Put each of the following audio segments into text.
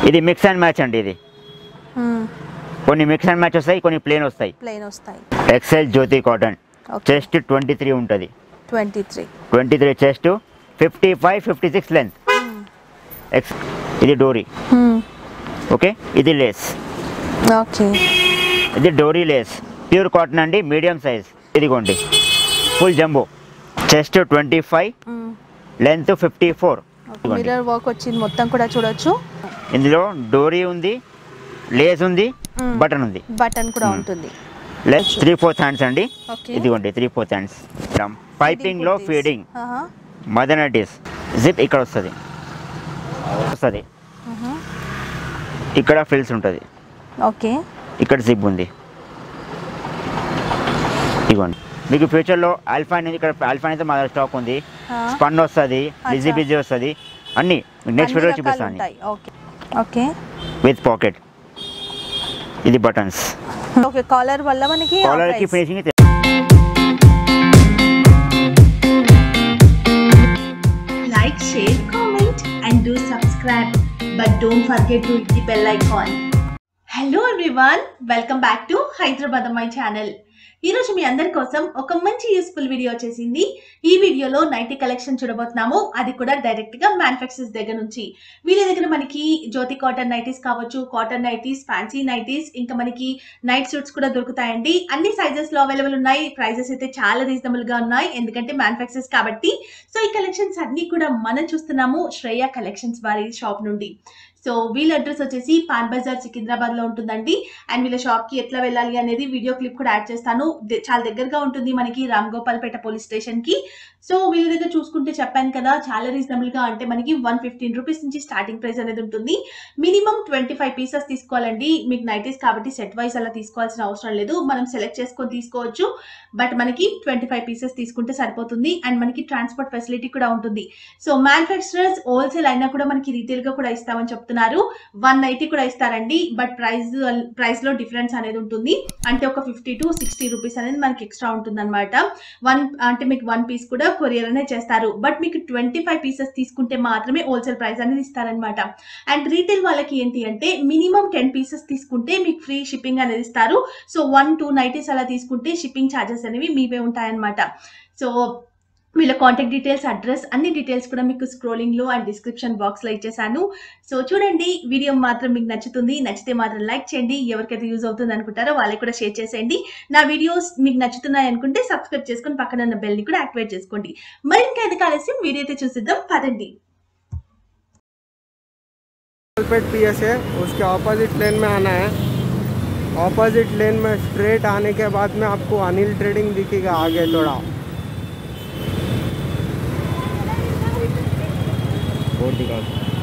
ఇది mix and match అండి ఇది కొన్ని మిక్స్ అండ్ మ్యాచ్ వస్తాయి కొన్ని ప్లేన్ వస్తాయి ప్లెయిన్ వస్తాయి ఎక్సెల్ జ్యోతి cotton okay chest twenty three ఉంటుంది twenty three twenty three chest fifty five fifty six length X ఇది డోరీ ఓకే ఇది లేస్ ఓకే ఇది డోరీ లేస్ ప్యూర్ కాటన్ అండి మీడియం సైజ్ ఇదిగోండి full jumbo chest twenty five length fifty four mirror work వచ్చింది మొత్తం కూడా చూడొచ్చు ఇందులో డోరీ ఉంది లేస్ ఉంది Mm. బటన్ ఉంది బటన్ కూడా Hmm. ఉంటుంది లెస్ త్రీ ఫోర్త్ హ్యాండ్స్ అండి ఓకే ఇదిగోండి త్రీ ఫోర్త్ హ్యాండ్స్ పైపింగ్ లో ఫీడింగ్ మదర్ నటీస్ జిప్ ఇక్కడ వస్తుంది వస్తుంది ఇక్కడ ఫ్రిల్స్ ఉంటుంది ఓకే ఇక్కడ జిప్ ఉంది ఇదిగోండి మీకు ఫ్యూచర్లో ఆల్ఫా అనేది ఇక్కడ ఆల్ఫా అనేది మా దగ్గర స్టాక్ ఉంది స్పన్ వస్తుంది బిజీ బిజీ వస్తుంది అన్ని నెక్స్ట్ వీడియో చూపిస్తాను ఉంటాయి ఓకే ఓకే విత్ పాకెట్ ఇది బటన్స్ ఓకే కాలర్ వల్ల మనకి ఆ కాలర్ కి price. Finishing like, share, comment, and do subscribe. But don't forget to hit the bell icon. Hello everyone welcome back to Hyderabad అమ్మాయి channel ఈరోజు మీ అందరి కోసం ఒక మంచి యూస్ఫుల్ వీడియో వచ్చేసింది ఈ వీడియోలో నైటీ కలెక్షన్ చూడబోతున్నాము అది కూడా డైరెక్ట్ గా మ్యానుఫ్యాక్చర్స్ దగ్గర నుంచి వీళ్ళ దగ్గర మనకి జ్యోతి కాటన్ నైటీస్ కావచ్చు కాటన్ నైటీస్ ఫ్యాన్సీ నైటీస్ ఇంకా మనకి నైట్ సూట్స్ కూడా దొరుకుతాయండి అన్ని సైజెస్ లో అవైలబుల్ ఉన్నాయి ప్రైజెస్ అయితే చాలా రీజనబుల్ గా ఉన్నాయి ఎందుకంటే మ్యానుఫ్యాక్చర్స్ కాబట్టి సో ఈ కలెక్షన్స్ అన్ని కూడా మనం చూస్తున్నాము శ్రేయ కలెక్షన్స్ వారి షాప్ నుండి సో వీళ్ళ అడ్రస్ వచ్చేసి పాన్ బజార్ సికింద్రాబాద్ లో ఉంటుందండి అండ్ వీళ్ళ షాప్ కి ఎట్లా వెళ్ళాలి అనేది వీడియో క్లిప్ కూడా యాడ్ చేస్తాను ద- చాలా దగ్గరగా ఉంటుంది మనకి రామ్ గోపాల్పేట పోలీస్ స్టేషన్ కి సో వీళ్ళ దగ్గర చూసుకుంటే చెప్పాను కదా చాలా రీజనబుల్ గా అంటే మనకి వన్ ఫిఫ్టీన్ రూపీస్ నుంచి స్టార్టింగ్ ప్రైస్ అనేది ఉంటుంది మినిమం ట్వంటీ ఫైవ్ పీసెస్ తీసుకోవాలండి మీకు నైటీస్ కాబట్టి సెట్ వైస్ అలా తీసుకోవాల్సిన అవసరం లేదు మనం సెలెక్ట్ చేసుకొని తీసుకోవచ్చు బట్ మనకి ట్వంటీ ఫైవ్ పీసెస్ తీసుకుంటే సరిపోతుంది అండ్ మనకి ట్రాన్స్పోర్ట్ ఫెసిలిటీ కూడా ఉంటుంది సో మ్యానుఫ్యాక్చరర్స్ హోల్సేల్ అయినా కూడా మనకి రీటైల్ గా కూడా ఇస్తామని చెప్తున్నారు వన్ నైటీ కూడా ఇస్తారండి బట్ ప్రైస్ ప్రైస్ లో డిఫరెన్స్ అనేది ఉంటుంది అంటే ఒక ఫిఫ్టీ టు సిక్స్టీ రూపీస్ అనేది మనకి ఎక్స్ట్రా ఉంటుంది అనమాట వన్ అంటే మీకు వన్ పీస్ కూడా కొరియర్ అనేది చేస్తారు బట్ మీకు ట్వంటీ ఫైవ్ పీసెస్ తీసుకుంటే మాత్రమే హోల్సేల్ ప్రైస్ అనేది ఇస్తారనమాట అండ్ రీటైల్ వాళ్ళకి ఏంటి అంటే మినిమం టెన్ పీసెస్ తీసుకుంటే మీకు ఫ్రీ షిప్పింగ్ అనేది ఇస్తారు సో వన్ టూ నైటీస్ అలా తీసుకుంటే షిప్పింగ్ ఛార్జెస్ అనేవి మీవే ఉంటాయన్నమాట సో వీళ్ళ కాంటాక్ట్ డీటెయిల్స్ అడ్రస్ అన్ని డీటెయిల్స్ కూడా మీకు స్క్రోలింగ్ లో అండ్ డిస్క్రిప్షన్ బాక్స్ లో ఇచ్చేసాను సో చూడండి వీడియో మాత్రం మీకు నచ్చుతుంది నచ్చితే మాత్రం లైక్ చేయండి ఎవరికైతే యూజ్ అవుతుంది అనుకుంటారో వాళ్ళకి కూడా షేర్ చేసేయండి నా వీడియోస్ మీకు నచ్చుతున్నాయి అనుకుంటే సబ్స్క్రైబ్ చేసుకొని పక్కన ఉన్న బెల్ ని కూడా యాక్టివేట్ చేసుకోండి మరి ఇంకా ఎందుకు ఆలస్యం వీడియో అయితే చూసిద్దాం పదండి पेट पी एस है उसके ऑपोजिट लेन में आना है ऑपोजिट लेन में स्ट्रेट आने के बाद में आपको अनिल ट्रेडिंग दिखेगा आगे थोड़ा और दिखाओ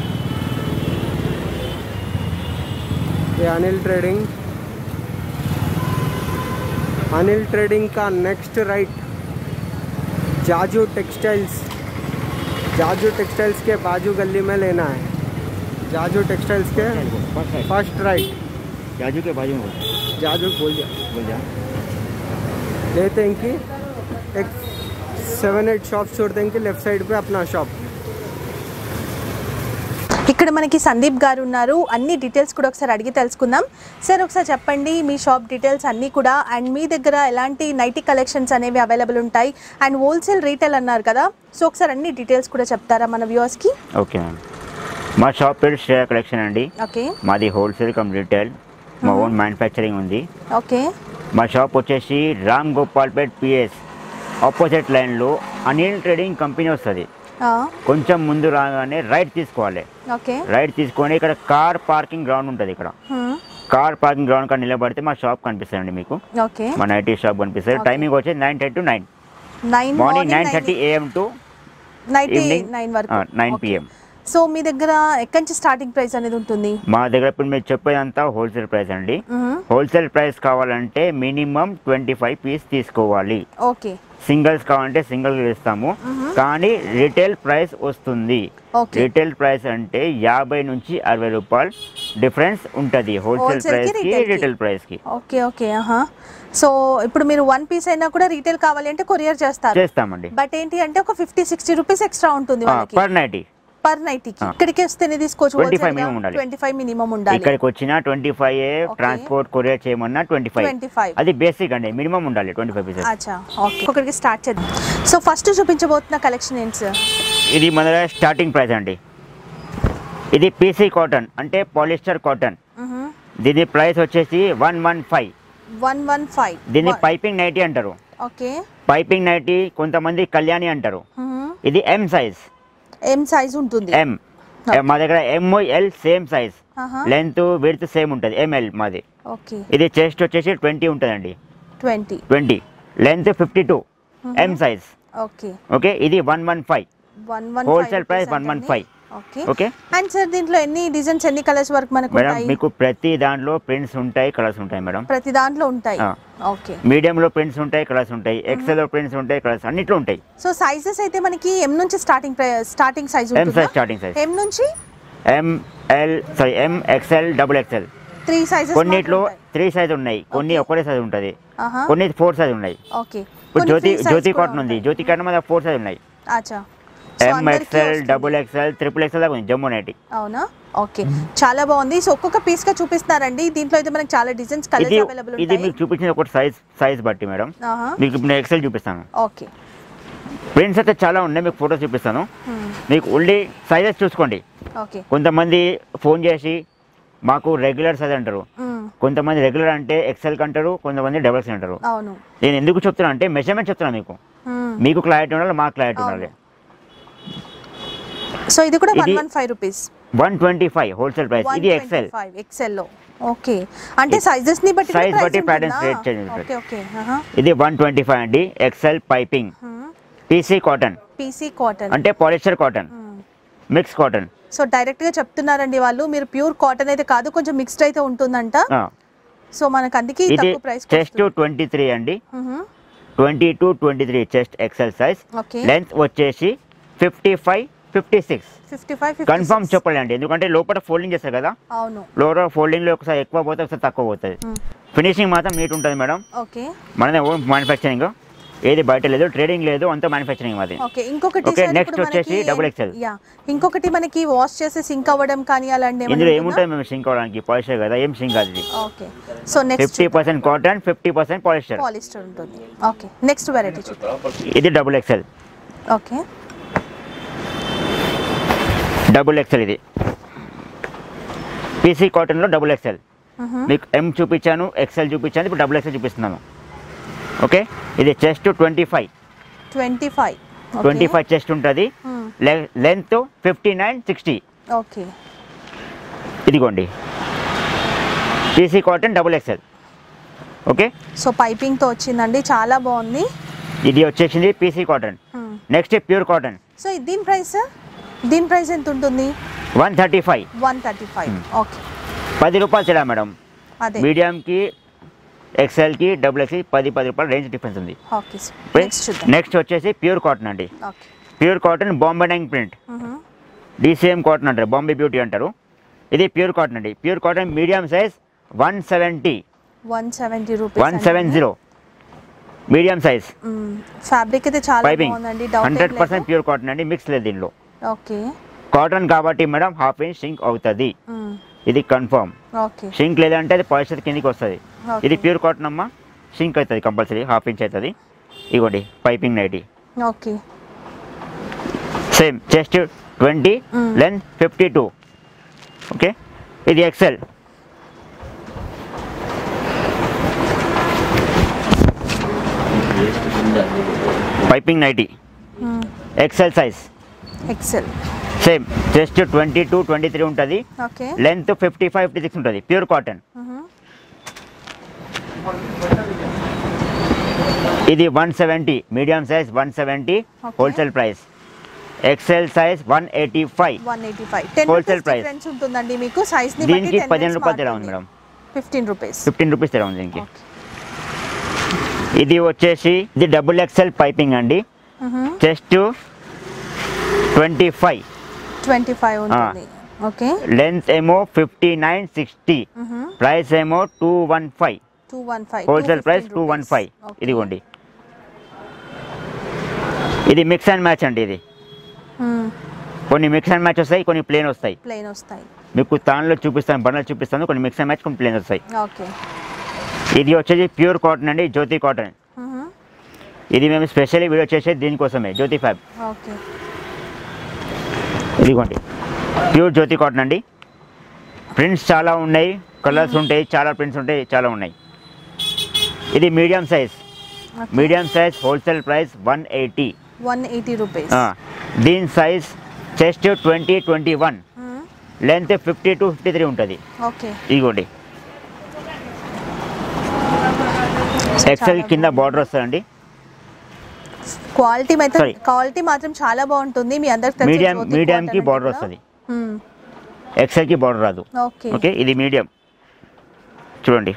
ये अनिल ट्रेडिंग अनिल ट्रेडिंग का next right Jaju textiles Jaju textiles के बाजू गली में लेना है जाजू टेक्सटाइल्स के फर्स्ट राइट जाजू के बाजू में जाजू बोल दिया बोल जा लेते हैं कि एक सेवन एट शॉप छोड़ते हैं कि लेफ्ट साइड पे अपना शॉप ఇక్కడ మనకి సందీప్ గారు ఉన్నారు అన్ని డీటెయిల్స్ కూడా ఒకసారి అడిగి తెలుసుకుందాం సార్ ఒకసారి చెప్పండి మీ షాప్ డీటెయిల్స్ అన్నీ కూడా అండ్ మీ దగ్గర ఎలాంటి నైటీ కలెక్షన్స్ అనేవి అవైలబుల్ ఉంటాయి అండ్ హోల్సేల్ రీటైల్ అన్నారు కదా సో ఒకసారి అన్ని డీటెయిల్స్ కూడా చెప్తారా మన వ్యూవర్స్కి ఓకే మ్యామ్ మా షాప్ పేరు శ్రేయ కలెక్షన్ అండి ఓకే మాది హోల్సేల్ కమ్ రీటైల్ మా ఓన్ మ్యానుఫ్యాక్చరింగ్ ఉంది ఓకే మా షాప్ వచ్చేసి రామ్ గోపాల్పేట్ పిఎస్ ఆపోజిట్ లైన్లో అనిల్ ట్రేడింగ్ కంపెనీ వస్తుంది కొంచెం ముందు రాగానే రైట్ తీసుకోవాలి ఓకే రైట్ తీసుకొని ఇక్కడ కార్ పార్కింగ్ గ్రౌండ్ ఉంటుంది ఇక్కడ కార్ పార్కింగ్ గ్రౌండ్ కాడ నిలబడితే మా షాప్ కనిపిస్తుందండి మీకు ఓకే మా నైటీ షాప్ కనిపిస్తుంది Okay. టైమింగ్ వచ్చి nine thirty to nine nine morning nine thirty AM to night evening nine వరకు నైన్ Okay. పిఎం సో మీ దగ్గర ఎక్కడి నుంచి స్టార్టింగ్ ప్రైస్ అనేది ఉంటుంది మా దగ్గర ఇప్పుడు మీరు చెప్పేదంతా హోల్సేల్ ప్రైస్ అండి మ్మ్. హోల్సేల్ ప్రైస్ కావాలంటే మినిమం ట్వంటీ ఫైవ్ పీస్ తీసుకోవాలి ఓకే సింగిల్స్ కావాలంటే సింగిల్ ఇస్తాము కానీ రిటైల్ ప్రైస్ వస్తుంది ఓకే రిటైల్ ప్రైస్ అంటే యాభై నుంచి అరవై రూపాయలు డిఫరెన్స్ ఉంటుంది హోల్సేల్ Wholesale కి, ప్రైస్ కి retail కి. రిటైల్ ప్రైస్ కి ఓకే ఓకే ఆహా సో ఇప్పుడు మీరు వన్ పీస్ అయినా కూడా రీటైల్ కావాలి అంటే కొరియర్ చేస్తారు చేస్తామండి బట్ ఏంటి అంటే ఒక ఫిఫ్టీ సిక్స్టీ రూపీస్ ఎక్స్ట్రా ఉంటుంది వాళ్ళకి పర్ నైటీ పర్ నైటీకి ఆ. ఇక్కడికి వస్తేనే తీసుకోవచ్చు 25 minimum ఉండాలి. ట్వంటీ ఫైవ్ మినిమం ఉండాలి ఇక్కడికి వచ్చిన twenty five Okay. Transport courier చేయమన్నా ట్వంటీ ఫైవ్ 25. అది బేసిక్ అండి మినిమం ఉండాలి ట్వంటీ ఫైవ్ పీసెస్ అచ్చా ఓకే ఒకరికి స్టార్ట్ చేద్దాం సో ఫస్ట్ చూపించబోతున్న కలెక్షన్ ఏంటి సార్ ఇది మన దగ్గర స్టార్టింగ్ ప్రైస్ అండి ఇది పీసీ కాటన్ అంటే పాలిస్టర్ కాటన్ దీని ప్రైస్ వచ్చేసి one one five one one five దీన్ని పైపింగ్ నైటీ అంటారు ఓకే పైపింగ్ నైటీ కొంతమంది కళ్యాణి అంటారు ఇది ఎం సైజ్ ఎం సైజ్ ఉంటుంది ఎం మా దగ్గర ఎం ఎల్ సేమ్ సైజ్ ఆహా. లెంత్ విడ్త్ సేమ్ ఉంటుంది ఎంఎల్ మాది ఓకే ఇది చెస్ట్ వచ్చేసి ట్వంటీ ఉంటుందండి twenty twenty length fifty two M size okay okay ఇది one one five one one Wholesale price 115. Okay okay and sir దీంట్లో ఎన్ని designs ఎన్ని కలర్స్ వరకు మనకు మేడం ఉంటాయి మీకు ప్రతి దాంట్లో ప్రింట్స్ ఉంటాయి కలర్స్ ఉంటాయి మేడం ప్రతి దాంట్లో ఉంటాయి ఆ. ఓకే మీడియంలో ప్రింట్స్ ఉంటాయి కలర్స్ ఉంటాయి ఎక్సెల్ లో ప్రింట్స్ ఉంటాయి కలర్స్ అన్నిట్లో ఉంటాయి సో సైజెస్ అయితే మనకి ఎం నుంచి starting starting size M size starting size M నుంచి M L sorry M XL double XL three sizes కొన్నిట్లో త్రీ సైజ్ ఉన్నాయి కొన్ని ఒకటే సైజ్ ఉంటుంది కొన్ని ఫోర్ సైజ్ ఉన్నాయి ఓకే ఇప్పుడు జ్యోతి జ్యోతి కాటన్ ఉంది జ్యోతి కాటన్ మీద ఫోర్ సైజ్ ఉన్నాయి అచ్చా So ఎం అందరికీ ఎక్సెల్ వస్తుంది. డబుల్ ఎక్సెల్ ట్రిపుల్ ఎక్సెల్ దాకా ఉంది జమ్మూ నైటీ అవునా ఓకే చాలా బాగుంది సో ఒక్కొక్క పీస్ గా చూపిస్తున్నారండి దీంట్లో అయితే మనకి చాలా డిజైన్స్ కలర్స్ ఇది అవైలబుల్ ఇది ఉంటాయి మీకు చూపించిన ఒక సైజ్ సైజ్ బట్టి మేడం ఆహా. మీకు ఇప్పుడు నేను ఎక్సెల్ చూపిస్తాను ఓకే ప్రింట్స్ అయితే చాలా ఉన్నాయి మీకు ఫోటోస్ చూపిస్తాను Hmm. మీకు ఓన్లీ సైజెస్ చూసుకోండి ఓకే కొంతమంది ఫోన్ చేసి మాకు రెగ్యులర్ సైజ్ అంటారు మ్మ్. కొంతమంది రెగ్యులర్ అంటే ఎక్సెల్ అంటారు కొంతమంది డబల్ ఎక్సెల్ అంటారు అవును నేను ఎందుకు చెప్తున్నా అంటే మెజర్మెంట్ చెప్తున్నా మీకు మ్మ్. మీకు క్లారిటీ ఉండాలి మాకు క్లారిటీ ఉండాలి సో ఇది కూడా వన్ ఇది- one five rupees one twenty five wholesale price ఇది ఎక్సెల్ ఫైవ్ ఎక్సెల్ లో ఓకే అంటే సైజెస్ ని బట్టి Size బట్టి patterns rate change ఉంటుంది. ఓకే ఓకే ఆహా ఇది వన్ ట్వంటీ ఫైవ్ అండి XL piping PC cotton PC cotton అంటే polyester cotton mix cotton so direct గా చెప్తున్నారండి వాళ్ళు మీరు ప్యూర్ కాటన్ అయితే కాదు కొంచెం మిక్స్డ్ అయితే ఉంటుందంట సో మనకు అందుకే ఈ ఇది తక్కువ ప్రైస్ చెస్ట్ ట్వంటీ త్రీ అండి twenty two twenty three chest XL size okay length వచ్చేసి fifty five fifty six fifty five confirm చెప్పలేండి ఎందుకంటే లోపల ఫోల్డింగ్ చేస్తారు కదా అవును లోపల ఫోల్డింగ్లో ఒకసారి ఎక్కువ పోతే ఒకసారి తక్కువ పోతుంది ఫినిషింగ్ మాత్రం నీట్ ఉంటుంది మేడం ఓకే మనదే ఓన్ మ్యానుఫ్యాక్చరింగ్ ఏది బయట లేదు ట్రేడింగ్ లేదు అంతా మ్యానుఫ్యాక్చరింగ్ మాది ఓకే ఇంకొకటి Okay, sir, next ఇప్పుడు వచ్చేసి మనకి- double XL. యా ఇంకొకటి మనకి వాష్ చేసి సింక్ అవ్వడం కానీ అలాంటి ఏమైనా ఇందులో ఉంటుందా? ఏముంటుంది మేము సింక్ అవడానికి పాలిస్టర్ కదా ఏం సింక్ కాదు ఇది okay so next fifty percent cotton fifty percent polyester polyester ఉంటుంది ఓకే నెక్స్ట్ వెరైటీ చూద్దాం ఇది double XL okay double XL ఇది పీసీ కాటన్లో డబుల్ ఎక్సెల్ మీకు ఎం చూపించాను ఎక్సెల్ చూపించాను ఇప్పుడు డబుల్ ఎక్సెల్ చూపిస్తున్నాను ఓకే ఇది chest twenty five twenty five twenty five chest ఉంటుంది length fifty nine sixty okay ఇదిగోండి PC cotton double XL okay so piping తో వచ్చిందండి చాలా బాగుంది ఇది వచ్చేసింది PC cotton next pure cotton so దీని ప్రైస్ దీని ప్రైస్ ఎంత ఉంటుంది one thirty five one thirty five okay పది రూపాయలు తేడా మేడం అదే మీడియంకి ఎక్సెల్కి డబుల్ ఎక్స్ఎల్ పది పది రూపాయలు రేంజ్ డిఫరెన్స్ ఉంది ఓకే నెక్స్ట్ చూద్దాం నెక్స్ట్ వచ్చేసి ప్యూర్ కాటన్ అండి okay pure cotton Bombay dyeing print DCM cotton అంటారు బాంబే బ్యూటీ అంటారు ఇది ప్యూర్ కాటన్ అండి pure cotton medium size one seventy one seventy rupees one seven zero medium size fabric అయితే చాలా పైపింగ్ బాగుందండి hundred doubt percent pure cotton అండి mix లేదు దీనిలో ఓకే కాటన్ కాబట్టి మేడం హాఫ్ ఇంచ్ షింక్ అవుతుంది ఇది కన్ఫర్మ్ ఓకే షింక్ లేదంటే అది పాలిస్టర్ కిందికి వస్తుంది Okay. ఇది ప్యూర్ కాటన్ అమ్మా షింక్ అవుతుంది కంపల్సరీ హాఫ్ ఇంచ్ అవుతుంది ఇగోండి piping nighty okay same chest twenty Mm. Length fifty two okay ఇది XL piping nighty XL size XL same chest twenty two twenty three ఉంటుంది okay length fifty five fifty six ఉంటుంది pure cotton ఇది one seventy medium size one seventy Okay. Wholesale price XL size one eighty five one eighty five ten Wholesale rupees price. Difference ఉంటుందండి మీకు size ని దీనికి పదిహేను రూపాయలు తేడా ఉంది madam fifteen rupees fifteen rupees తేడా ఉంది దీనికి ఇది వచ్చేసి ఇది డబుల్ ఎక్సెల్ పైపింగ్ అండి chest twenty five twenty five ఉంటుంది ఓకే లెంత్ ఏమో ఫిఫ్టీ నైన్ సిక్స్టీ ప్రైస్ ఏమో two one five two one five wholesale price two one five ఇదిగోండి ఇది మిక్స్ అండ్ మ్యాచ్ అండి ఇది కొన్ని మిక్స్ అండ్ మ్యాచ్ వస్తాయి కొన్ని ప్లేన్ వస్తాయి ప్లెయిన్ వస్తాయి మీకు తాన్లో చూపిస్తాను బండలు చూపిస్తాను కొన్ని మిక్స్ అండ్ మ్యాచ్ కొన్ని ప్లేన్ వస్తాయి ఓకే ఇది వచ్చేసి ప్యూర్ కాటన్ అండి జ్యోతి కాటన్ మ్మ్. ఇది మేము స్పెషల్లీ వీడియో చేసేది దీనికోసమే జ్యోతి ఫ్యాబ్ ఓకే ఇదిగోండి ప్యూర్ జ్యోతి కాటన్ అండి ప్రింట్స్ చాలా ఉన్నాయి కలర్స్ ఉంటాయి చాలా ప్రింట్స్ ఉంటాయి చాలా ఉన్నాయి ఇది medium size medium size wholesale price one eighty one eighty rupees దీని size chest twenty twenty one length fifty two fifty three ఉంటుంది ఓకే ఇదిగోండి ఎక్సెల్ కింద బార్డర్ వస్తుందండి క్వాలిటీ అయితే Sorry. క్వాలిటీ మాత్రం చాలా బాగుంటుంది మీ అందరికి తెలిసిన మీడియం జ్యోతి మీడియంకి cotton బార్డర్ అంటే వస్తుంది కూడా. మ్మ్. ఎక్సెల్కి బార్డర్ రాదు ఓకే ఓకే ఇది మీడియం చూడండి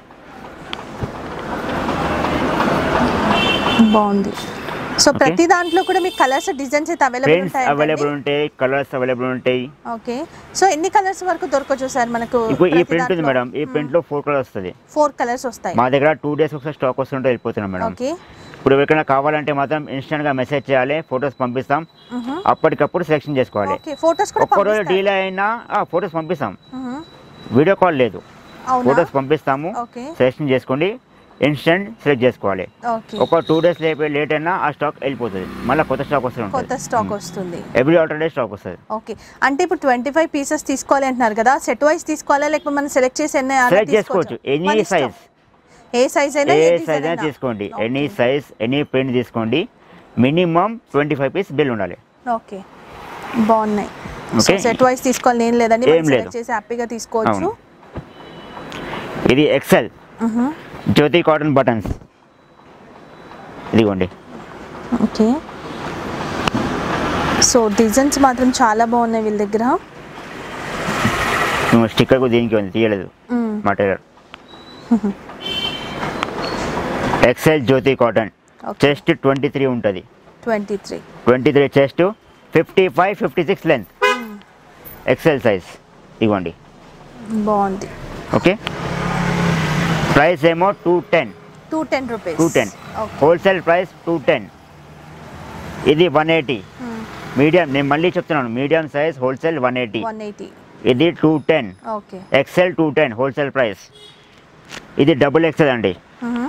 బాగుంది సో ప్రతి దాంట్లో కూడా మీకు కలర్స్ డిజైన్స్ అయితే అవైలబుల్ ప్రింట్స్ అవైలబుల్ ఉంటాయి కలర్స్ అవైలబుల్ ఉంటాయి ఓకే సో ఎన్ని కలర్స్ వరకు దొరకచ్చు సార్ మనకు ఇప్పుడు ఈ ప్రింట్ ఉంది మేడం ఈ ప్రింట్ లో ఫోర్ కలర్ వస్తుంది ఫోర్ కలర్స్ వస్తాయి మా దగ్గర టూ డేస్ ఒకసారి స్టాక్ వస్తుంటే వెళ్ళిపోతున్నాం మేడం ఓకే ఇప్పుడు ఎవరికైనా కావాలంటే మాత్రం ఇన్స్టెంట్ గా మెసేజ్ చేయాలి ఫొటోస్ పంపిస్తాం అప్పటికప్పుడు సెలెక్షన్ చేసుకోవాలి ఓకే ఫోటోస్ కూడా ఒక్క రోజు పంపిస్తారు. డీలే అయినా ఫొటోస్ పంపిస్తాం మ్మ్. వీడియో కాల్ లేదు అవునా ఫొటోస్ పంపిస్తాము ఓకే సెలెక్షన్ చేసుకోండి ఇన్స్టెంట్ సెలెక్ట్ చేసుకోవాలి ఓకే ఒక టూ డేస్ లేపే లేట్ అయినా ఆ స్టాక్ వెళ్ళిపోతుంది మళ్ళీ కొత్త స్టాక్ వస్తూ కొత్త ఉంటుంది స్టాక్ వస్తుంది ఎవ్రీ ఆల్టర్ డే స్టాక్ వస్తుంది ఓకే అంటే ఇప్పుడు ట్వంటీ ఫైవ్ పీసెస్ తీసుకోవాలి అంటున్నారు కదా సెట్ వైస్ తీసుకోవాలా లేకపోతే మనం సెలెక్ట్ చేసి ఎన్ని అలా సెలెక్ట్ తీసుకోవచ్చా? చేసుకోవచ్చు ఎనీ మన ఇష్టం. సైజ్ ఏ సైజ్ అయినా ఏ ఏ సైజ్ డిజైన్ అయినా అయినా తీసుకోండి ఓకే. ఎనీ సైజ్ ఎనీ ప్రింట్ తీసుకోండి minimum twenty five piece bill ఉండాలి ఓకే బాగున్నాయి సో ఓకే. సెట్ వైస్ తీసుకోవాలి నేను లేదండి ఏం మనం లేదు. సెలెక్ట్ చేసి హ్యాపీగా తీసుకోవచ్చు అవును. ఇది ఎక్సెల్ మ్హూ. జ్యోతి కాటన్ బటన్స్ ఇదిగోండి ఓకే సో డిజైన్స్ మాత్రం చాలా బాగున్నాయి వీళ్ళ దగ్గర స్టిక్కర్ దీనికి ఉంది తీయలేదు మ్, మటీరియల్ ఎక్సెల్ జ్యోతి cotton okay chest twenty three ఉంటుంది twenty three twenty three chest fifty five fifty six length XL size ఇవ్వండి బాగుంది ఓకే ప్రైస్ ఏమో two ten two ten rupees two ten okay wholesale price two ten ఇది one eighty medium నేను మళ్ళీ చెప్తున్నాను medium size wholesale one eighty one eighty ఇది two ten okay XL two ten wholesale price ఇది double XL అండి మ్హూ.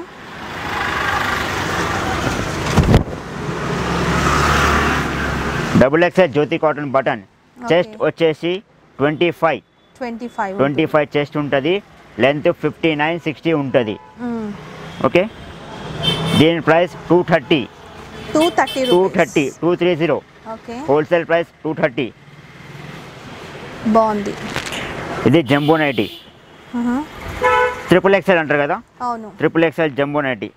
Double XL జ్యోతి cotton button chest Okay. వచ్చేసి twenty five twenty five twenty five chest ఉంటుంది length fifty nine sixty ఉంటుంది మ్మ్. Okay దీని price two thirty two thirty two rupees thirty two three zero okay wholesale price two thirty బాగుంది ఇది jumbo nighty మ్హూ. Triple XL అంటారు కదా అవును ట్రిపుల్ ఎక్సెల్ జంబో నైటీ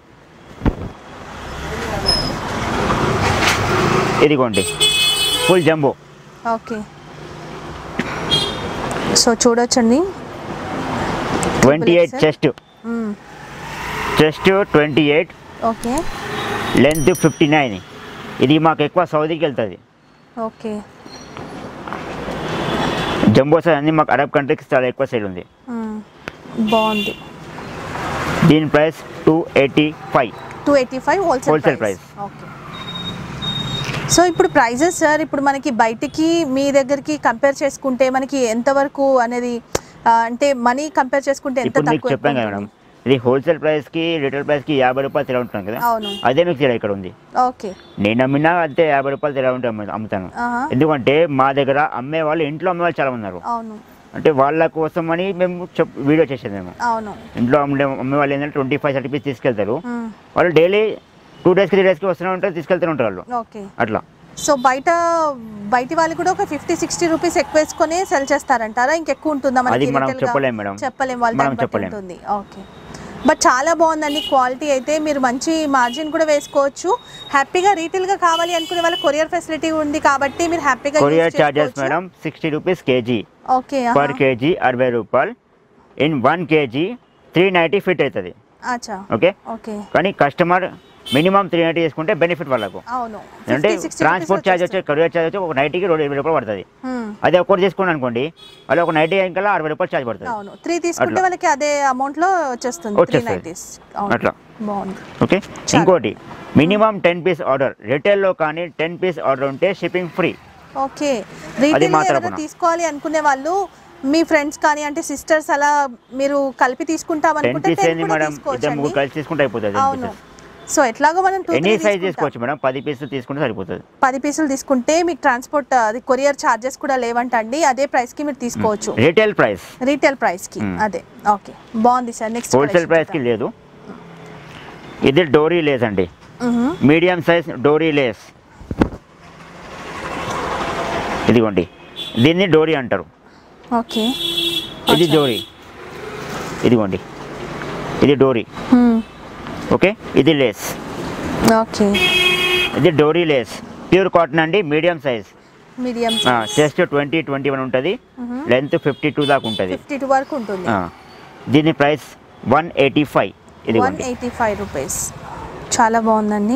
ఇదిగోండి ఫుల్ జంబో ఓకే సో చూడొచ్చండి ట్వంటీ ఎయిట్ XL? చెస్ట్ మ్మ్. Chest twenty eight okay length fifty nine ఇది మాకు ఎక్కువ సౌదీకి వెళ్తుంది ఓకే జంబో సైజ్ అన్ని మాకు అరబ్ కంట్రీకి చాలా ఎక్కువ సైడ్ ఉంది మ్మ్. బాగుంది దీని price two eighty five two eighty five wholesale Wholesale price price. Okay so ఇప్పుడు ప్రైజెస్ సార్ ఇప్పుడు మనకి బయటికి మీ దగ్గరికి కంపేర్ చేసుకుంటే మనకి ఎంతవరకు అనేది ఆ, అంటే మనీ కంపేర్ చేసుకుంటే ఎంత ఇప్పుడు మీకు తక్కువ చెప్పాను కదా ఎక్కువ మేడం ఉంటుంది? ఇది హోల్సేల్ ప్రైస్కి రిటైల్ ప్రైస్కి యాభై రూపాయలు తేడా ఉంటుంది కదా అవును అదే మీకు తేడా ఇక్కడ ఉంది ఓకే నేను అమ్మినా అంతే యాభై రూపాయలు తేడా ఉంటే అమ్ము- అమ్ముతాను ఆహా. ఎందుకంటే మా దగ్గర అమ్మే వాళ్ళు ఇంట్లో అమ్మే వాళ్ళు చాలా ఉన్నారు అవును అంటే వాళ్ళ కోసం అని మేము చెప్ వీడియో చేసేది మేము అవును ఇంట్లో అమ్మే అమ్మే వాళ్ళు ఏంటంటే ట్వంటీ ఫైవ్ థర్టీ పీస్ తీసుకెళ్తారు మ్మ్. వాళ్ళు డైలీ టూ డేస్కి త్రీ డేస్కి వస్తూనే ఉంటారు తీసుకెళ్తూనే ఉంటారు వాళ్ళు ఓకే అట్లా సో బయట బయటి వాళ్ళు కూడా ఒక ఫిఫ్టీ సిక్స్టీ రూపీస్ ఎక్కువ వేసుకొని సెల్ చేస్తారంటారా ఇంకెక్కువ ఉంటుందా మనకి అది మనం retail గా? చెప్పలేం మేడం. చెప్పలేం వాళ్ళ మనం దాన్ని బట్టి చెప్పలేం. ఉంటుంది ఓకే బట్ చాలా బాగుందండి క్వాలిటీ అయితే మీరు మంచి మార్జిన్ కూడా వేసుకోవచ్చు హ్యాపీగా రీటైల్గా కావాలి అనుకునే వాళ్ళ కొరియర్ ఫెసిలిటీ ఉంది కాబట్టి మీరు హ్యాపీగా courier charges madam sixty rupees KG okay per KG అరవై రూపాయలు in one KG three ninety fit అవుతుంది అచ్చా ఓకే ఓకే కానీ కస్టమర్ మినిమం త్రీ నైంటీ చేసుకుంటే బెనిఫిట్ వాళ్ళకు అవును అంటే 50, 60 ట్రాన్స్పోర్ట్ rupees ఛార్జ్ వచ్చే కొరియర్ ఛార్జ్ వచ్చి ఒక నైటీకి రెండు ఇరవై రూపాయలు పడుతుంది Hmm. అదే ఒకటి తీసుకుని అనుకోండి అలా ఒక నైటీ ఇంకా అరవై రూపాయలు ఛార్జ్ పడుతుంది అవును త్రీ తీసుకుంటే అట్లా. వాళ్ళకి అదే అమౌంట్ లో వచ్చేస్తుంది త్రీ వచ్చేస్తది. నైంటీస్ అట్లా. బాగుంది ఓకే ఇంకోటి మినిమం టెన్ పీస్ ఆర్డర్ రిటైల్లో కానీ టెన్ పీస్ ఆర్డర్ ఉంటే షిప్పింగ్ ఫ్రీ ఓకే రీటైల్ మా ఎవరైనా తరపున. తీసుకోవాలి అనుకునే వాళ్ళు మీ ఫ్రెండ్స్ కానీ అంటే సిస్టర్స్ అలా మీరు కలిపి తీసుకుంటాం టెన్ అనుకుంటే పీస్ 10 ఏంది కూడా మేడం ఇద్దరు తీసుకోవచ్చండి ముగ్గురు కలిసి తీసుకుంటే అయిపోతుంది ten అవును pieces. సో ఎట్లాగో మనం టూ ఎనీ సైజ్ తీసుకోవచ్చు మేడం పది పీసులు తీసుకుంటే సరిపోతుంది పది పీసులు తీసుకుంటే మీకు ట్రాన్స్పోర్ట్ అది కొరియర్ ఛార్జెస్ కూడా లేవంటండి అదే ప్రైస్ కి మీరు తీసుకోవచ్చు రీటైల్ ప్రైస్ రీటైల్ ప్రైస్ కి మ్మ్. అదే ఓకే బాగుంది సార్ నెక్స్ట్ హోల్సేల్ ప్రైస్కి లేదు ఇది డోరీ లేస్ అండి మీడియం సైజ్ డోరీ లేస్ ఇదిగోండి దీన్ని డోరీ అంటారు ఓకే ఇది డోరీ ఇదిగోండి ఇది డోరీ ఓకే ఇది లేస్ ఓకే ఇది డోరీ లేస్ ప్యూర్ కాటన్ అండి medium size medium chest twenty twenty one ఉంటుంది లెంత్ ఫిఫ్టీ టూ దాకా ఉంటుంది ఫిఫ్టీ టూ వరకు ఉంటుంది దీని price one eighty five one ఇదిగోండి ఎయిటీ ఫైవ్ రూపీస్ చాలా బాగుందండి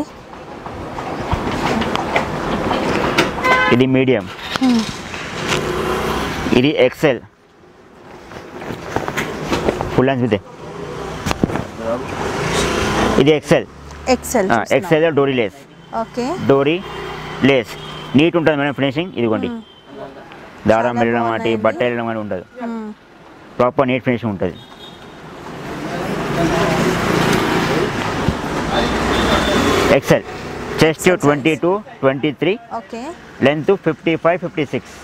ఇది మీడియం ఇది ఎక్సెల్ ఫుల్ లెన్స్ విత్ ఇది ఎక్సెల్ ఎక్సెల్ ఎక్సెల్ డోరీ లేస్ ఓకే డోరీ లేస్ నీట్ ఉంటుంది మేడం ఫినిషింగ్ ఇదిగోండి దారం చాలా వెళ్ళడం వాటి బాగున్నాయండి. బట్ట వెళ్ళడం అని ఉండదు ప్రాపర్ నీట్ ఫినిషింగ్ ఉంటుంది XL chest twenty two twenty three okay length fifty five fifty six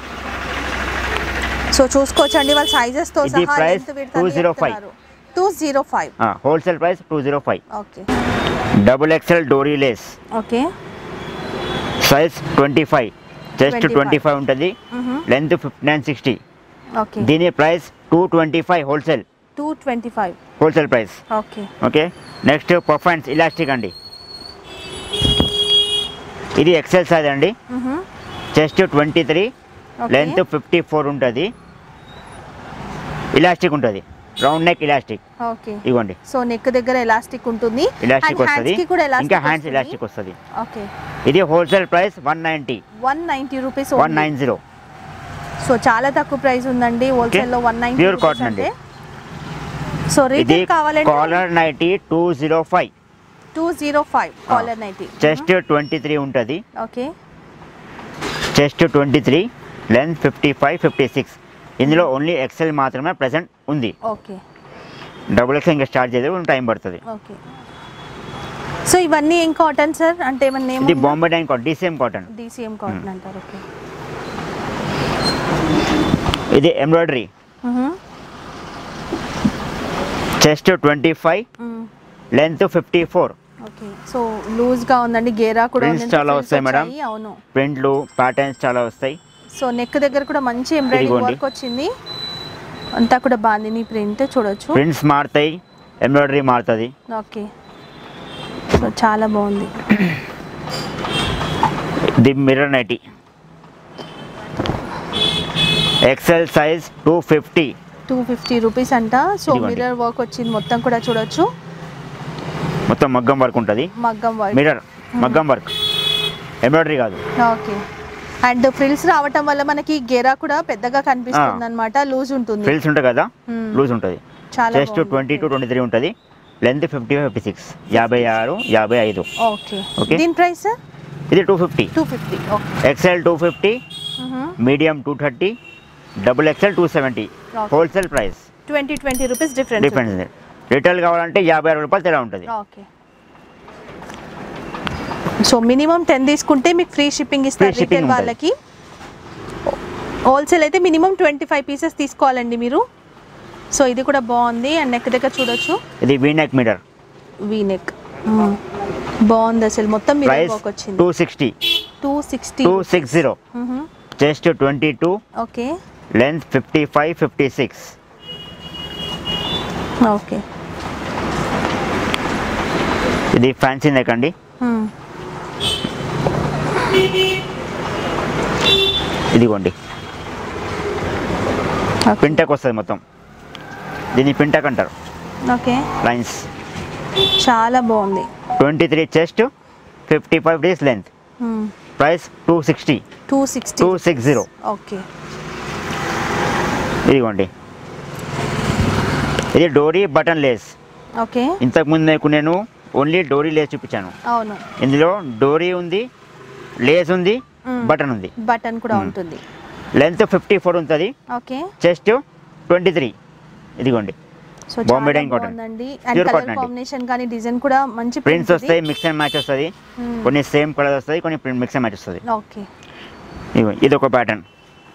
so చూసుకోవచ్చండి వాళ్ళ సైజెస్ తో ఇది సహా price 205. Two zero five wholesale price two zero five okay double XL డోరీ lace okay size twenty five chest 25. Twenty five ఉంటుంది length fifty nine sixty okay దీని price two twenty five wholesale two twenty five wholesale price okay okay next పర్ఫాన్స్ elastic అండి ఇది XL size అండి chest twenty three length fifty four ఉంటుంది elastic ఉంటుంది round neck elastic okay ఇవ్వండి so neck దగ్గర elastic ఉంటుంది elastic And hands వస్తుంది కి కూడా ఇంకా elastic హ్యాండ్స్ వస్తుంది. ఇలాస్టిక్ వస్తుంది ఓకే ఇది wholesale price one ninety one ninety rupees one nine zero so చాలా తక్కువ ప్రైస్ ఉందండి హోల్సేల్ లో వన్ నైంటీ Pure cotton అండి. సో ఇది రీటైల్ కావాలంటే collar nighty two zero five two zero five collar nighty chest twenty three ఉంటుంది okay chest twenty three length fifty five fifty six ఇందులో ఓన్లీ ఎక్సెల్ మాత్రమే present ఉంది okay double XL ఇంకా start చేస్తే కొంచెం టైం పడుతుంది okay so ఇవన్నీ ఏం కాటన్ సార్ అంటే ఏమన్నా ఇది Bombay dyeing cotton DCM cotton DCM cotton అంటారు ఓకే ఇది embroidery chest twenty five length fifty four okay so loose గా ఉందండి గేరా కూడా Prints ఉంది. చాలా Prints వస్తాయి మేడం. వచ్చాయి, అవును ప్రింట్లు ప్యాటర్న్స్ చాలా వస్తాయి సో నెక్ దగ్గర కూడా మంచి ఎంబ్రాయిడింగ్ ఇదిగోండి. వర్క్ వచ్చింది అంతా కూడా బాందిని ప్రింట్ చూడొచ్చు ప్రింట్స్ మారుతాయి ఎంబ్రాయిడరీ మారుతుంది ఓకే సో చాలా బాగుంది the mirror nighty XL size two fifty two fifty rupees అంట సో ఇదిగోండి. మిర్రర్ వర్క్ వచ్చింది మొత్తం కూడా చూడొచ్చు మొత్తం మగ్గం వర్క్ ఉంటుంది మగ్గం వర్క్ మిర్రర్ మగ్గం వర్క్ ఎంబ్రాయిడరీ కాదు ఓకే అండ్ ఫ్రిల్స్ రావటం వల్ల మనకి గేరా కూడా పెద్దగా కనిపిస్తుంది అనమాట లూజ్ ఉంటుంది ఫ్రిల్స్ ఉంటాయి కదా Hmm. లూజ్ ఉంటుంది చాలా chest twenty two twenty three ఉంటుంది length fifty five fifty six యాభై ఆరు యాభై ఐదు ఓకే Okay. దీని ప్రైస్ ఇది two fifty two fifty okay XL two fifty medium two thirty double XL two seventy Okay. Wholesale price twenty twenty rupees difference difference retail కావాలంటే యాభై ఆరు రూపాయలు తేడా ఉంటుంది ఓకే సో మినిమం టెన్ తీసుకుంటే మీకు ఫ్రీ షిప్పింగ్ ఇస్తారు Free shipping రీటైల్ ఉంటుంది. వాళ్ళకి హోల్సేల్ అయితే మినిమం ట్వంటీ ఫైవ్ పీసెస్ తీసుకోవాలండి మీరు సో ఇది కూడా బాగుంది అండ్ నెక్ దగ్గర చూడొచ్చు ఇది వీనెక్ మీటర్ వీ నెక్ బాగుంది అసలు మొత్తం మీద ప్రైస్ వర్క్ వచ్చింది two sixty two sixty two six zero chest twenty two okay length fifty five fifty six okay ఇది ఫ్యాన్సీ నెక్ అండి ఇదిగోండి పింటక్ వస్తుంది మొత్తం దీన్ని పింటక్ అంటారు ఓకే లైన్స్ చాలా బాగుంది twenty three chest fifty five days length price two sixty two sixty two six zero okay ఇదిగోండి ఇది డోరీ బటన్ లేస్ ఓకే ఇంతకుముందు నాకు నేను ఓన్లీ డోరీ లేస్ చూపించాను అవును ఇందులో డోరీ ఉంది లేస్ ఉంది మ్మ్. బటన్ ఉంది బటన్ కూడా మ్మ్. ఉంటుంది లెంత్ ఫిఫ్టీ ఫోర్ ఉంటుంది ఓకే చెస్ట్ ట్వంటీ త్రీ ఇదిగోండి సో Bombay చాలా dyeing cotton. బాగుందండి అండ్ Pure కలర్ cotton అండి. కాంబినేషన్ కానీ డిజైన్ కూడా మంచి ప్రింట్స్ వస్తాయి మిక్స్ అండ్ మ్యాచ్ వస్తుంది మ్మ్. కొన్ని సేమ్ కలర్ వస్తాయి కొన్ని ప్రింట్ మిక్స్ అండ్ మ్యాచ్ వస్తుంది ఓకే ఇదిగో ఇది ఒక ప్యాటర్న్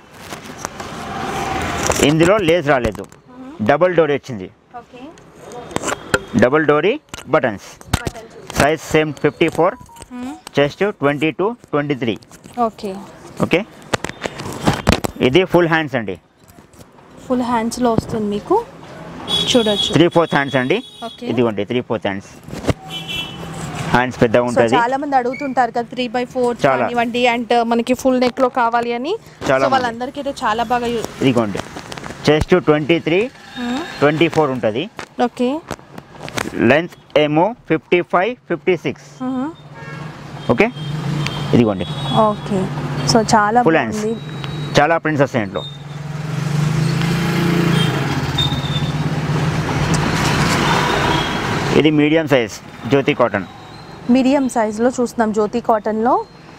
ఇందులో లేస్ రాలేదు డబుల్ డోరీ వచ్చింది ఓకే డబుల్ డోరీ buttons size same fifty four chest twenty two twenty three okay okay ఇది ఫుల్ హ్యాండ్స్ అండి ఫుల్ హ్యాండ్స్లో వస్తుంది మీకు చూడొచ్చు త్రీ ఫోర్త్ హ్యాండ్స్ అండి ఓకే ఇదిగోండి త్రీ ఫోర్త్ హ్యాండ్స్ హ్యాండ్స్ పెద్దగా సో ఉంటుంది చాలా మంది అడుగుతుంటారు కదా త్రీ బై ఫోర్ చాలా. కానివ్వండి అండ్ మనకి ఫుల్ నెక్ లో కావాలి అని చాలా సో మంది. వాళ్ళందరికీ అయితే చాలా బాగా యూ- ఇదిగోండి chest twenty three hmm. Twenty four ఉంటుంది ఓకే లెంత్ ఏమో fifty five fifty six hmm. Okay ఇదిగోండి ఓకే సో చాలా Full hands. బాగుంది చాలా ప్రింట్స్ వస్తాయి ఇంట్లో ఇది medium size Jyothi cotton medium సైజులో చూస్తున్నాం జ్యోతి కాటన్లో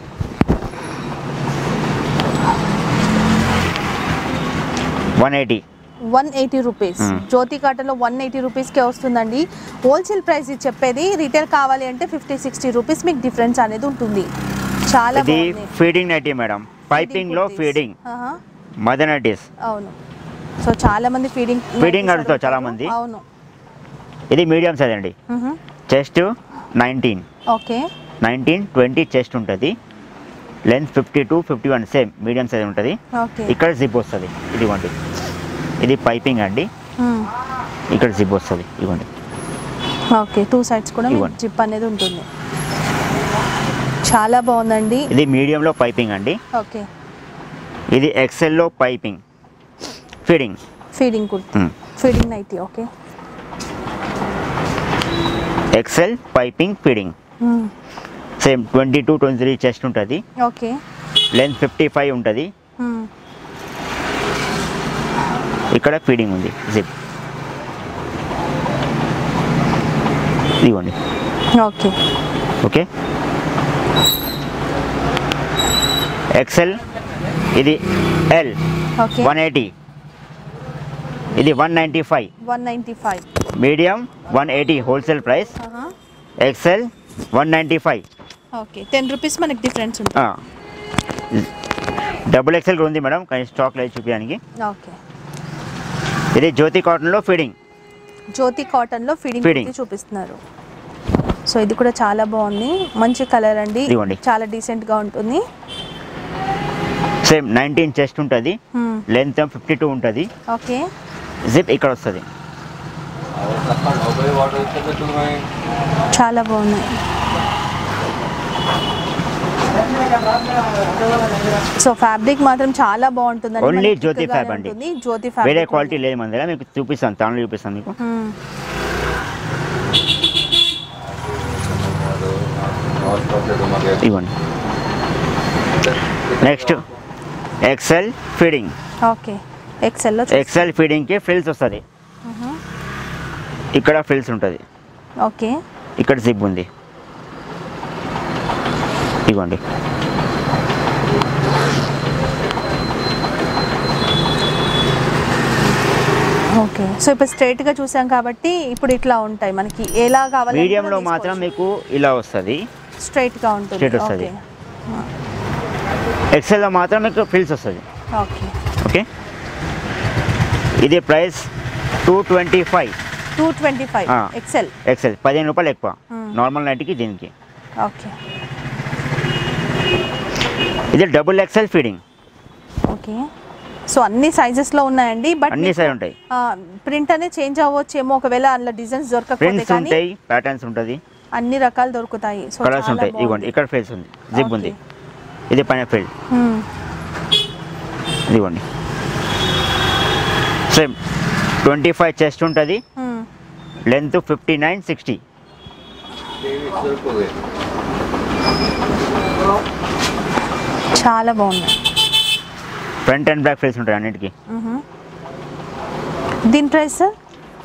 one eighty one eighty rupees hmm. Jyothi కాటన్లో వన్ ఎయిటీ రూపీస్కే వస్తుందండి హోల్సేల్ ప్రైస్ ఇది చెప్పేది రీటైల్ కావాలి అంటే ఫిఫ్టీ సిక్స్టీ రూపీస్ మీకు డిఫరెన్స్ అనేది ఉంటుంది చాలా ఇది బాగుంది ఫీడింగ్ నైటీ మేడం పైపింగ్ లో kurtis. ఫీడింగ్ ఆహా, మదర్ నైటీస్ అవును సో చాలా మంది ఫీడింగ్ Feeding అడుగుతారు చాలా మంది. అవును ఇది మీడియం సైజ్ అండి మ్హూ. Chest nineteen okay nineteen twenty chest ఉంటుంది length fifty two fifty one same medium size ఉంటుంది ఓకే ఇక్కడ జిప్ వస్తుంది ఇదిగోండి ఇది పైపింగ్ అండి మ్మ్. ఇక్కడ జిప్ వస్తుంది ఇదిగోండి ఓకే టూ సైడ్స్ కూడా మీకు ఇవ్వండి. జిప్ అనేది ఉంటుంది చాలా బాగుందండి ఇది మీడియంలో పైపింగ్ అండి ఓకే ఇది ఎక్సెల్లో piping feeding feeding kurti feeding nighty okay XL piping feeding hmm. Same twenty two twenty three chest ఉంటుంది ఓకే లెంత్ ఫిఫ్టీ ఫైవ్ ఉంటుంది మ్మ్. ఇక్కడ ఫీడింగ్ ఉంది జిప్ ఇదిగోండి ఓకే ఓకే ఎక్సెల్ ఇది ఎల్ ఓకే వన్ ఎయిటీ ఇది one ninety five one ninety five medium one eighty wholesale price XL one ninety five okay ten rupees మనకి difference ఉంటుంది double XL కూడా ఉంది madam కానీ stock లేదు చూపించడానికి ఓకే ఇది జ్యోతి కాటన్లో ఫీడింగ్ జ్యోతి కాటన్లో ఫీడింగ్ Feeding. కుర్తి చూపిస్తున్నారు సో ఇది కూడా చాలా బాగుంది మంచి కలర్ అండి ఇదిగోండి. చాలా డీసెంట్గా ఉంటుంది సేమ్ నైన్టీన్ చెస్ట్ ఉంటుంది మ్మ్. లెంత్ ఫిఫ్టీ టూ ఉంటుంది ఓకే జిప్ ఇక్కడ వస్తుంది చాలా బాగున్నాయి సో ఫ్యాబ్రిక్ మాత్రం చాలా బాగుంటుందండి Only మనకి జ్యోతి thick గానే fab అండి. ఉంటుంది. జ్యోతి వేరే ఫ్యాబ్రిక్ క్వాలిటీ లేదు మన దగ్గర మీకు చూపిస్తాను తాను చూపిస్తాను మీకు ఇవ్వండి నెక్స్ట్ ఎక్సెల్ ఫీడింగ్ ఓకే ఎక్సెల్లో ఎక్సెల్ ఫీడింగ్కి ఫ్రిల్స్ వస్తుంది ఇక్కడ ఫ్రిల్స్ ఉంటుంది ఓకే ఇక్కడ జిప్ ఉంది ఇవ్వండి ఓకే సో ఇప్పుడు స్ట్రైట్ గా చూసాం కాబట్టి ఇప్పుడు ఇట్లా ఉంటాయి మనకి ఎలా కావాలి మీడియంలో మాత్రం మీకు ఇలా వస్తుంది స్ట్రైట్ గా ఉంటుంది Straight వస్తది. ఓకే ఎక్సెల్లో మాత్రం మీకు ఫ్రిల్స్ వస్తుంది ఓకే ఓకే ఇది price two twenty five two twenty five ఆ. ఎక్సెల్ ఎక్సెల్ పదిహేను రూపాయలు ఎక్కువ Hmm. నార్మల్ నైట్కి దీనికి ఓకే ఇది double XL feeding okay so అన్ని సైజెస్ లో ఉన్నాయండి బట్ అన్ని సైజ్ ఉంటాయి ప్రింట్ అనేది చేంజ్ అవ్వచ్చేమో ఒకవేళ అందులో డిజైన్స్ దొరకకపోతే ప్రింట్స్ కానీ ఉంటాయి ప్యాటర్న్స్ ఉంటుంది అన్ని రకాలు దొరుకుతాయి సో కలర్స్ చాలా ఉంటాయి బాగుంది. ఇవ్వండి ఇక్కడ ఫ్రిల్స్ ఉంది జిప్ ఉంది Okay. ఇది పైన ఫ్రిల్ Hmm. ఇదిగోండి సేమ్ ట్వంటీ ఫైవ్ చెస్ట్ ఉంటుంది Hmm. Length fifty nine sixty చాలా బాగుంది ఫ్రంట్ అండ్ బ్యాక్ ఫ్రిల్స్ ఉంటాయి అన్నిటికీ మ్హూ. దీని ప్రైస్ సార్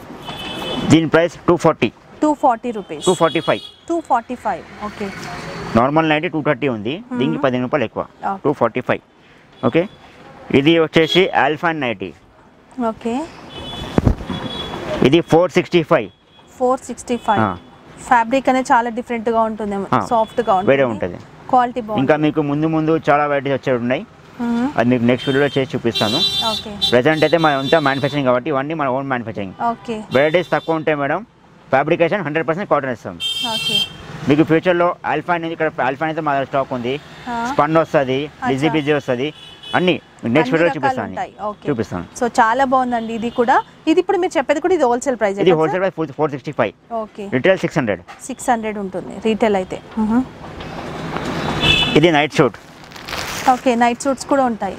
దీని price two forty two forty rupees two forty five two forty five okay normal nighty two thirty ఉంది దీనికి పదిహేను రూపాయలు ఎక్కువ Okay. Two forty five okay ఇది వచ్చేసి ఆల్ఫాన్ నైటీ ఓకే ఇది four sixty five four sixty five fabric అనేది చాలా డిఫరెంట్ గా ఉంటుంది ఆ, సాఫ్ట్ గా ఉంటుంది వేరే ఉంటుంది క్వాలిటీ బాగుంది ఇంకా మీకు ముందు ముందు చాలా వెరైటీస్ వచ్చేవి ఉన్నాయి మ్మ్. అది మీకు నెక్స్ట్ వీడియోలో చేసి చూపిస్తాను ఓకే ప్రజెంట్ అయితే మన అంతా మ్యానుఫ్యాక్చరింగ్ కాబట్టి ఇవన్నీ మన ఓన్ మ్యానుఫ్యాక్చరింగ్ ఓకే వెరైటీస్ తక్కువ ఉంటాయి madam fabrication hundred percent cotton ఇస్తాం ఓకే మీకు ఫ్యూచర్లో ఆల్ఫా అనేది ఇక్కడ ఆల్ఫా అయితే మా దగ్గర స్టాక్ ఉంది ఆ. స్పన్ వస్తుంది బిజీ బిజీ వస్తుంది అన్ని నెక్స్ట్ అన్ని వీడియో రకాలు చూపిస్తాను ఉంటాయి. ఓకే. చూపిస్తాను సో చాలా బాగుందండి ఇది కూడా ఇది ఇప్పుడు మీరు చెప్పేది కూడా ఇది హోల్సేల్ ప్రైస్ ఇది wholesale price four sixty five okay retail six hundred six hundred ఉంటుంది రీటైల్ అయితే మ్మ్. ఇది night suit okay night suits కూడా ఉంటాయి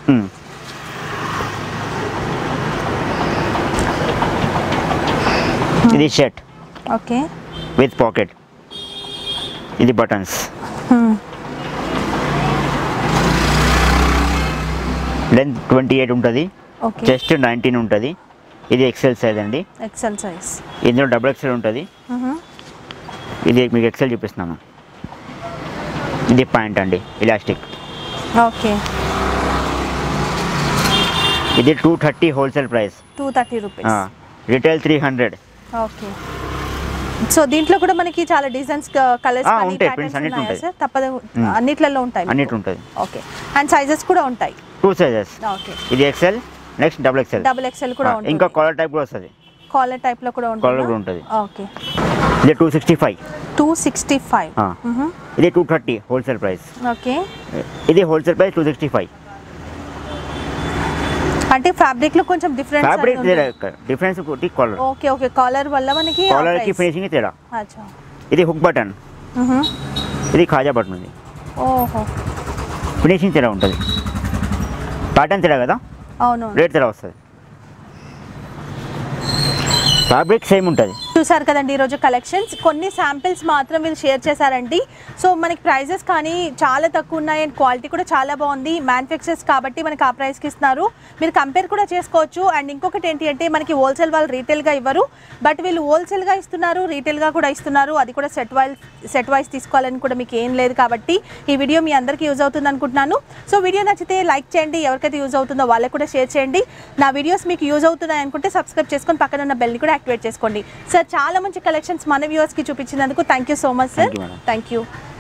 ఇది షర్ట్ ఓకే విత్ పాకెట్ ఇది buttons hmm. Length twenty eight ఉంటుంది ఓకే చెస్ట్ నైన్టీన్ ఉంటుంది ఇది ఎక్సెల్ సైజ్ అండి ఎక్సెల్ సైజ్ ఇందులో డబుల్ ఎక్సెల్ ఉంటుంది మ్మ్. ఇది మీకు ఎక్సెల్ చూపిస్తున్నాను ఇది ప్యాంట్ అండి ఇలాస్టిక్ ఓకే ఇది two thirty wholesale price two thirty rupees retail three hundred okay so దీంట్లో కూడా మనకి చాలా డిజైన్స్ కలర్స్ ఆ, ఉంటాయి, prints అన్నిట్లో ఉంటాయి. సార్ తప్పదు మ్మ్. అన్నిట్లలో ఉంటాయి అన్నిటి ఉంటుంది ఓకే అండ్ సైజెస్ కూడా ఉంటాయి టూ సైజెస్ ఓకే ఇది XL next double XL double XL కూడా ఉంటుంది ఇంకా కాలర్ టైప్ కూడా వస్తుంది కాలర్ టైప్ లో కూడా కాలర్ కూడా ఉంటుంది ఉంటుంది ఓకే ఇది two sixty five two sixty five ఇది two thirty wholesale price okay ఇది wholesale price two sixty five అంటే ఫ్యాబ్రిక్ లో కొంచెం డిఫరెన్స్ ఫ్యాబ్రిక్ డిఫరెన్స్ ఒకటి కాలర్ ఓకే ఓకే కాలర్ వల్ల మనకి ఆ కాలర్ కి price. ఫినిషింగ్ తేడా అచ్చా ఇది హుక్ బటన్ మ్మ్. ఇది ఖాజా బటన్ ఉంది ఓహో ఫినిషింగ్ తేడా ఉంటుంది ప్యాటర్న్ తేడా కదా అవును రేట్ తేడా వస్తుంది ఫ్యాబ్రిక్ సేమ్ ఉంటుంది చూసారు కదండి ఈరోజు కలెక్షన్స్ కొన్ని శాంపిల్స్ మాత్రం వీళ్ళు షేర్ చేశారండి సో మనకి ప్రైజెస్ కానీ చాలా తక్కువ ఉన్నాయి అండ్ క్వాలిటీ కూడా చాలా బాగుంది మ్యానుఫ్యాక్చర్స్ కాబట్టి మనకి ఆ ప్రైస్కి ఇస్తున్నారు మీరు కంపేర్ కూడా చేసుకోవచ్చు అండ్ ఇంకొకటి ఏంటి అంటే మనకి హోల్సేల్ వాళ్ళు రీటైల్గా ఇవ్వరు బట్ వీళ్ళు హోల్సేల్గా ఇస్తున్నారు రీటైల్గా కూడా ఇస్తున్నారు అది కూడా సెట్ వైజ్ సెట్ వైజ్ తీసుకోవాలని కూడా మీకు ఏం లేదు కాబట్టి ఈ వీడియో మీ అందరికీ యూజ్ అవుతుంది అనుకుంటున్నాను సో వీడియో నచ్చితే లైక్ చేయండి ఎవరికైతే యూజ్ అవుతుందో వాళ్ళకి కూడా షేర్ చేయండి నా వీడియోస్ మీకు యూజ్ అవుతున్నాయి అనుకుంటే సబ్స్క్రైబ్ చేసుకొని పక్కన ఉన్న బెల్ని కూడా యాక్టివేట్ చేసుకోండి సార్ చాలా మంచి కలెక్షన్స్ మన వ్యూవర్స్కి చూపించినందుకు thank you so much sir Thank you, madam. Thank you